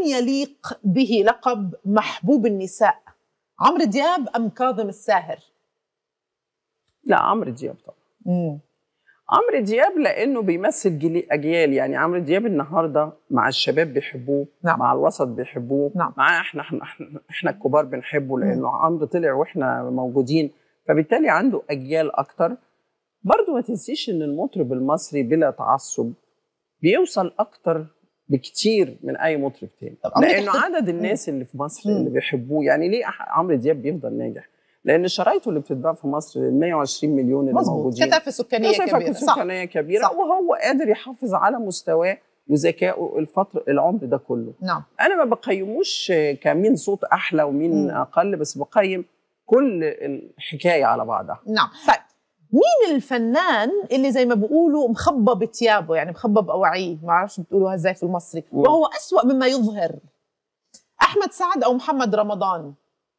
يليق به لقب محبوب النساء عمرو دياب ام كاظم الساهر لا عمرو دياب طبعا مم. عمرو دياب لانه بيمثل جيل- اجيال يعني عمرو دياب النهارده مع الشباب بيحبوه نعم. مع الوسط بيحبوه نعم. مع احنا احنا احنا, احنا الكبار بنحبه لانه عمرو طلع واحنا موجودين فبالتالي عنده اجيال اكتر برضه ما تنسيش ان المطرب المصري بلا تعصب بيوصل اكتر بكتير من اي مطرب تاني طب عندك لانه احتر- عدد الناس اللي في مصر مم. اللي بيحبوه يعني ليه أح- عمرو دياب بيفضل ناجح لان شرايطه اللي بتتباع في مصر ال 120 مليون اللي مظبوط موجودين كثافه سكانيه كثافة كبيره صح سكانية كبيرة صح. وهو قادر يحافظ على مستواه وذكائه الفترة العمر ده كله نعم أنا ما بقيموش كمين صوت أحلى ومين مم. أقل بس بقيم كل الحكاية على بعضها نعم طيب مين الفنان اللي زي ما بيقولوا مخبى بثيابه يعني مخبى بأواعيه ما اعرفش بتقولوها ازاي في المصري مم. وهو أسوأ مما يظهر احمد سعد او محمد رمضان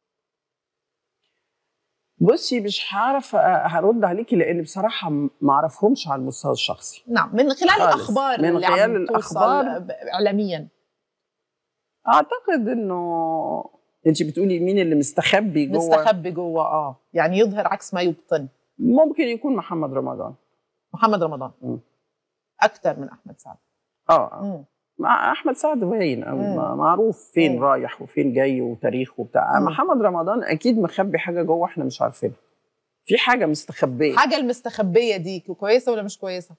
بصي مش هعرف أ- هرد عليكي لأن بصراحة م- ما أعرفهمش على المستوى الشخصي نعم من خلال خالص. الاخبار من اللي خلال عم توصل الأخبار. ب- اعلاميا أعتقد إنه أنت بتقولي مين اللي مستخبي جوه مستخبي جوه اه يعني يظهر عكس ما يبطن ممكن يكون محمد رمضان محمد رمضان مم. اكثر من احمد سعد اه آه. مم. مع احمد سعد باين أوي، مم. ما- معروف فين مم. رايح وفين جاي وتاريخه وبتاع مم. محمد رمضان اكيد مخبي حاجه جوه احنا مش عارفينها في حاجه مستخبيه حاجه المستخبيه دي كويسه ولا مش كويسه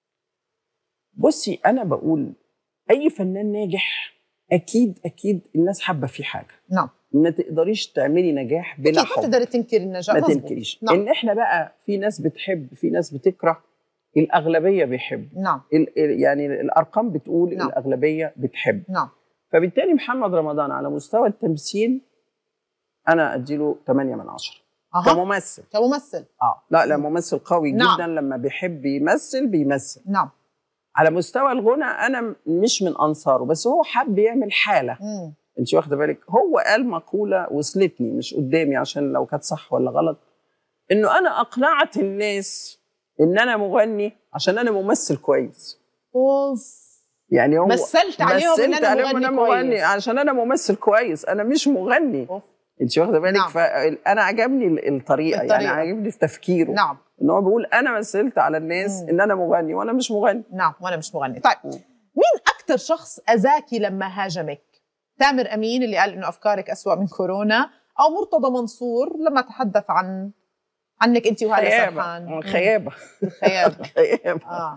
بصي انا بقول اي فنان ناجح اكيد اكيد الناس حابه فيه حاجه نعم ما تقدريش تعملي نجاح بلا اكيد ما حب تقدر تنكر النجاح ما مظبوط. تنكريش نعم. ان احنا بقى في ناس بتحب في ناس بتكره الاغلبيه بيحب نعم ال- ال- يعني الارقام بتقول نعم. الاغلبيه بتحب نعم فبالتالي محمد رمضان على مستوى التمثيل انا اديله 8 من 10 اها كممثل كممثل اه لا لا ممثل قوي نعم. جدا لما بيحب يمثل بيمثل نعم على مستوى الغنى انا م- مش من انصاره بس هو حب يعمل حاله مم. انت واخده بالك هو قال مقوله وصلتني مش قدامي عشان لو كانت صح ولا غلط انه انا اقنعت الناس ان انا مغني عشان انا ممثل كويس اوف يعني هو مثلت عليهم ان مثلت انا عليهم مغني, إن أنا مغني كويس عشان انا ممثل كويس انا مش مغني أوف. انت واخده بالك نعم. فانا عجبني ال- الطريقه, الطريقة. يعني عجبني في تفكيره نعم ان هو بيقول انا مثلت على الناس مم. ان انا مغني وانا مش مغني نعم وانا مش مغني طيب مم. مين اكثر شخص اذاكي لما هاجمك تامر امين اللي قال انه افكارك أسوأ من كورونا او مرتضى منصور لما تحدث عن عنك انت وهلا سرحان خيابه خيابه خيابه خيابه اه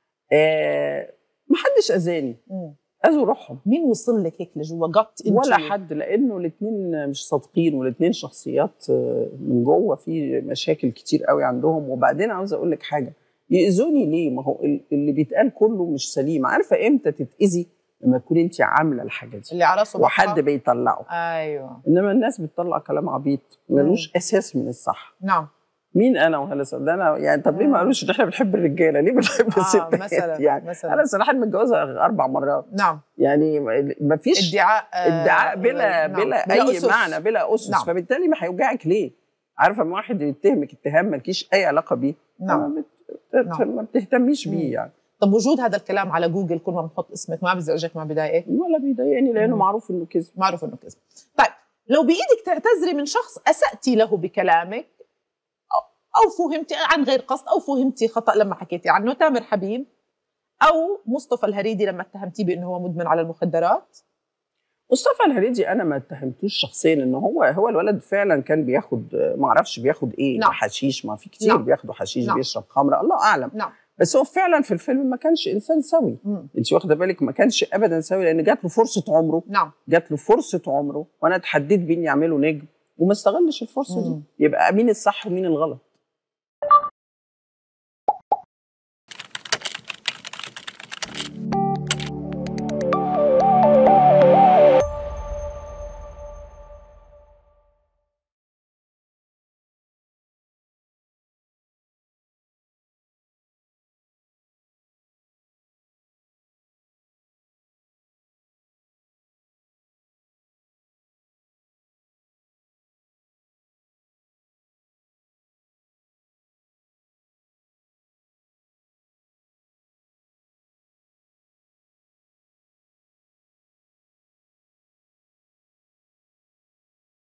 آه ما حدش اذاني مم. اذوا روحهم مين وصل لك هيك لجوا قط ولا حد لانه الاثنين مش صادقين والاثنين شخصيات آه، من جوه في مشاكل كتير قوي عندهم وبعدين عاوز اقول لك حاجه يأذوني ليه ما هو ال- اللي بيتقال كله مش سليم عارفه امتى تتأذي لما تكون انت عامله الحاجه دي اللي على راسه وحد بطة. بيطلعه ايوه انما الناس بتطلع كلام عبيط ملوش اساس من الصح نعم مين انا وهلا سعد انا يعني طب ليه ما مم. قالوش ان احنا بنحب الرجاله ليه بنحب آه الستات مثلا يعني مثلا انا صراحه متجوزه اربع مرات نعم يعني ما فيش ادعاء آه، ادعاء بلا نعم. بلا, اي أسس. معنى بلا اسس نعم. فبالتالي ما هيوجعك ليه عارفه لما واحد يتهمك اتهام مالكيش اي علاقه بيه نعم ما, بت... نعم. ما بتهتميش مم. بيه يعني طب وجود هذا الكلام على جوجل كل ما بنحط اسمك ما بيزعجك ما بضايقك ولا بيضايقني لانه مم. معروف انه كذب معروف انه كذب طيب لو بايدك تعتذري من شخص اساتي له بكلامك أو- او فهمتي عن غير قصد او فهمتي خطا لما حكيتي عنه تامر حبيب او مصطفى الهريدي لما اتهمتيه بانه هو مدمن على المخدرات مصطفى الهريدي انا ما اتهمتوش شخصيا ان هو هو الولد فعلا كان بياخد ما اعرفش بياخد ايه نعم. حشيش ما في كتير نعم. بياخدوا حشيش نعم. بيشرب خمره الله اعلم نعم بس هو فعلا في الفيلم ما كانش انسان سوي مم. انت واخده بالك ما كانش ابدا سوي لان جات له فرصه عمره نعم جات له فرصه عمره وانا اتحديت بيه اني اعمله نجم وما استغلش الفرصه دي مم. يبقى مين الصح ومين الغلط